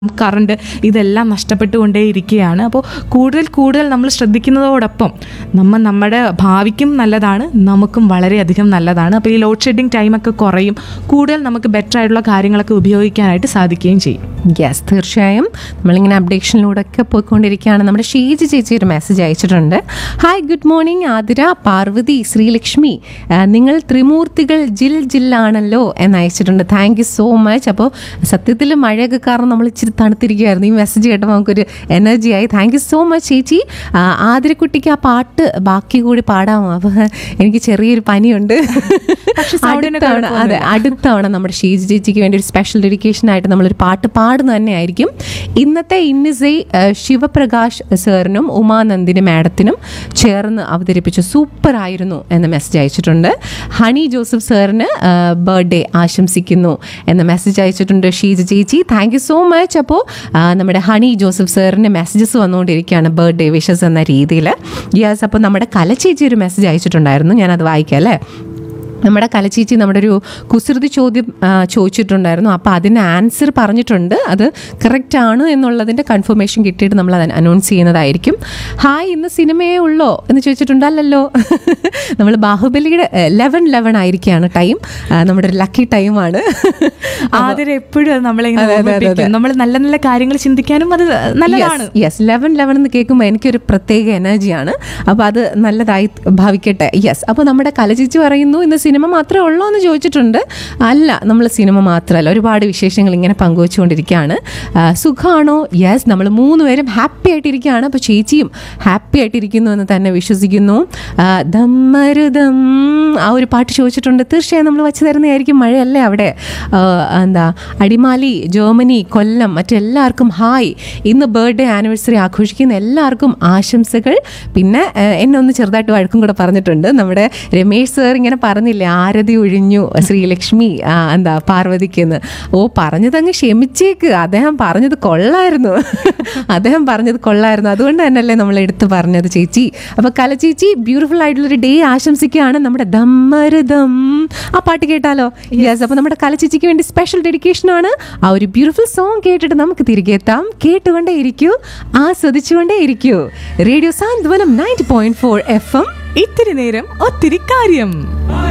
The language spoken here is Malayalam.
കറണ്ട് ഇതെല്ലാം നഷ്ടപ്പെട്ടുകൊണ്ടേയിരിക്കുകയാണ് അപ്പോൾ കൂടുതൽ കൂടുതൽ നമ്മൾ ശ്രദ്ധിക്കുന്നതോടൊപ്പം നമ്മൾ നമ്മുടെ ഭാവിക്കും നല്ലതാണ് നമുക്കും വളരെയധികം നല്ലതാണ് അപ്പോൾ ഈ ലോഡ് ഷെഡിങ് ടൈമൊക്കെ കുറയും കൂടുതൽ നമുക്ക് ബെറ്റർ ആയിട്ടുള്ള കാര്യങ്ങളൊക്കെ ഉപയോഗിക്കാനായിട്ട് സാധിക്കുകയും ചെയ്യും യെസ് തീർച്ചയായും നമ്മളിങ്ങനെ അപ്ഡേഷനിലൂടെ ഒക്കെ പോയിക്കൊണ്ടിരിക്കുകയാണ് നമ്മുടെ ഷീജ ചേച്ചി ഒരു മെസ്സേജ് അയച്ചിട്ടുണ്ട് hi good morning Athira Parvathy Sreelakshmi ആ, നിങ്ങൾ ത്രിമൂർത്തികൾ ജിൽ ജില്ലാണല്ലോ എന്ന് അയച്ചിട്ടുണ്ട് താങ്ക് യു സോ മച്ച് അപ്പോൾ സത്യത്തിൽ മഴയൊക്കെ കാരണം നമ്മൾ ഇച്ചിരി തണുത്തിരിക്കുകയായിരുന്നു ഈ മെസ്സേജ് കേട്ടപ്പോൾ നമുക്കൊരു എനർജി ആയി താങ്ക് യു സോ മച്ച് ചേച്ചി ആ, ആതിരക്കുട്ടിക്ക് ആ പാട്ട് ബാക്കി കൂടി പാടാമോ അപ്പോൾ എനിക്ക് ചെറിയൊരു പനിയുണ്ട് സൗണ്ടിന് അടുത്തവണ അതെ അടുത്തവണ നമ്മുടെ ഷീജ ചേച്ചിക്ക് വേണ്ടി ഒരു സ്പെഷ്യൽ ഡെഡിക്കേഷൻ ആയിട്ട് നമ്മളൊരു പാട്ട് പാടുന്നത് തന്നെയായിരിക്കും ഇന്നത്തെ ഇന്നിസൈ ഏഹ്, ശിവപ്രകാശ് സാറിനും ഉമാനന്ദിനി മാഡത്തിനും ചേർന്ന് അവതരിപ്പിച്ച സൂപ്പർ ആയിരുന്നു എന്ന മെസ്സേജ് അയച്ചിട്ടുണ്ട് ഹണി ജോസഫ് സാറിന് ബർത്ത്ഡേ ആശംസിക്കുന്നു എന്ന മെസ്സേജ് അയച്ചിട്ടുണ്ട് ഷീജ ചേച്ചി താങ്ക് യു സോ മച്ച് അപ്പോൾ നമ്മുടെ ഹണി ജോസഫ് സാറിന് മെസ്സേജസ് വന്നുകൊണ്ടിരിക്കുകയാണ് ബർത്ത്ഡേ വിഷസ് എന്ന രീതിയിൽ യെസ് അപ്പോൾ നമ്മുടെ കലച്ചേച്ചി ഒരു മെസ്സേജ് അയച്ചിട്ടുണ്ടായിരുന്നു ഞാനത് വായിക്കാം അല്ലേ നമ്മുടെ കലച്ചീച്ചി നമ്മുടെ ഒരു കുസൃതി ചോദ്യം ആ, ചോദിച്ചിട്ടുണ്ടായിരുന്നു അപ്പോൾ അതിന് ആൻസർ പറഞ്ഞിട്ടുണ്ട് അത് കറക്റ്റ് ആണ് എന്നുള്ളതിൻ്റെ കൺഫർമേഷൻ കിട്ടിയിട്ട് നമ്മൾ അത് അനൗൺസ് ചെയ്യുന്നതായിരിക്കും ഹായ് ഇന്ന് സിനിമയേ ഉള്ളോ എന്ന് ചോദിച്ചിട്ടുണ്ട് അല്ലല്ലോ നമ്മൾ ബാഹുബലിയുടെ ലെവൻ ലെവൻ ആയിരിക്കുകയാണ് ടൈം നമ്മുടെ ഒരു ലക്കി ടൈമാണ് ആദ്യം എപ്പോഴും അത് നമ്മളെ ഇങ്ങനെ അതെ, അതെ, അതെ, ഓർമ്മിപ്പിക്കും. നമ്മൾ നല്ല നല്ല കാര്യങ്ങൾ ചിന്തിക്കാനും അത് നല്ലതാണ് യെസ് ലെവൻ ലെവൻ എന്ന് കേൾക്കുമ്പോൾ എനിക്കൊരു പ്രത്യേക എനർജിയാണ് അപ്പോൾ അത് നല്ലതായി ഭാവിക്കട്ടെ യെസ് അപ്പോൾ നമ്മുടെ കലചിച്ച് പറയുന്നു ഇന്ന് സിനിമ മാത്രമേ ഉള്ളൂ എന്ന് ചോദിച്ചിട്ടുണ്ട് അല്ല നമ്മൾ സിനിമ മാത്രമല്ല ഒരുപാട് വിശേഷങ്ങൾ ഇങ്ങനെ പങ്കുവച്ചുകൊണ്ടിരിക്കുകയാണ് ആ, സുഖാണോ യെസ് നമ്മൾ മൂന്ന് പേരും ഹാപ്പി ആയിട്ടിരിക്കുകയാണ് അപ്പോൾ ചേച്ചിയും ഹാപ്പി ആയിട്ടിരിക്കുന്നു എന്ന് തന്നെ വിശ്വസിക്കുന്നു ആ, ദമ്മരുദം ആ ഒരു പാട്ട് ചോദിച്ചിട്ടുണ്ട് തീർച്ചയായും നമ്മൾ വച്ച് തരുന്നതായിരിക്കും മഴയല്ലേ അവിടെ ആ, എന്താ അടിമാലി ജർമ്മനി കൊല്ലം മറ്റെല്ലാവർക്കും ഹായ് ഇന്ന് ബർത്ത്ഡേ ആനിവേഴ്സറി ആഘോഷിക്കുന്ന എല്ലാവർക്കും ആശംസകൾ പിന്നെ ആ, എന്നെ ഒന്ന് ചെറുതായിട്ട് വഴക്കും കൂടെ പറഞ്ഞിട്ടുണ്ട് നമ്മുടെ രമേശ് സാർ ഇങ്ങനെ പറഞ്ഞില്ലേ ആരതി ഒഴിഞ്ഞു ശ്രീലക്ഷ്മി ആ, എന്താ പാർവതിക്കെന്ന് ഓ പറഞ്ഞതങ്ങ് ക്ഷമിച്ചേക്ക് അദ്ദേഹം പറഞ്ഞത് കൊള്ളായിരുന്നു അദ്ദേഹം പറഞ്ഞത് കൊള്ളായിരുന്നു അതുകൊണ്ട് തന്നെയല്ലേ നമ്മൾ എടുത്തു പറഞ്ഞത് ചേച്ചി അപ്പൊ കല ചേച്ചി ബ്യൂട്ടിഫുൾ ആയിട്ടുള്ളൊരു ഡേ ആശംസിക്കുകയാണ് നമ്മുടെ ദമ്മരുദം ആ പാട്ട് കേട്ടാലോ യെസ് അപ്പൊ നമ്മുടെ കല ചേച്ചിക്ക് വേണ്ടി സ്പെഷ്യൽ ഡെഡിക്കേഷൻ ആണ് ആ ഒരു ബ്യൂട്ടിഫുൾ സോങ് കേട്ടിട്ട് നമുക്ക് തിരികെ എത്താം കേട്ടുകൊണ്ടേ ഇരിക്കൂ ആസ്വദിച്ചുകൊണ്ടേ ഇരിക്കൂ radio Santhwanam ninety point four F M ഇത്തിരി നേരം ഒത്തിരി കാര്യം